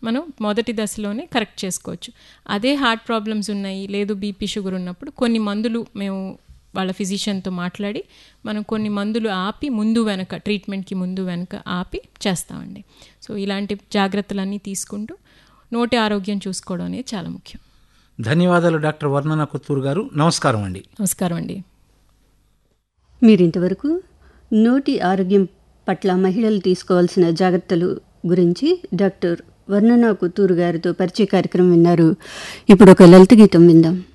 మనం మొదటి దశలోనే కరెక్ట్ చేసుకోవచ్చు అదే హార్ట్ ప్రాబ్లమ్స్ ఉన్నాయి లేదు బీపీ షుగర్ ఉన్నప్పుడు కొన్ని మందులు మేము వాళ్ళ ఫిజిషియన్తో మాట్లాడి మనం కొన్ని మందులు ఆపి ముందు వెనక ట్రీట్మెంట్కి ముందు వెనక ఆపి చేస్తామండి సో ఇలాంటి జాగ్రత్తలన్నీ తీసుకుంటూ నోటి ఆరోగ్యం చూసుకోవడం అనేది చాలా ముఖ్యం ధన్యవాదాలు డాక్టర్ వర్ణన కొత్తూరు గారు నమస్కారం అండి నమస్కారం అండి మీరింతవరకు నోటి ఆరోగ్యం పట్ల మహిళలు తీసుకోవాల్సిన జాగ్రత్తలు గురించి డాక్టర్ వర్ణన కుత్తూరు గారితో పరిచయ కార్యక్రమం విన్నారు ఇప్పుడు ఒక లలిత గీతం విందాం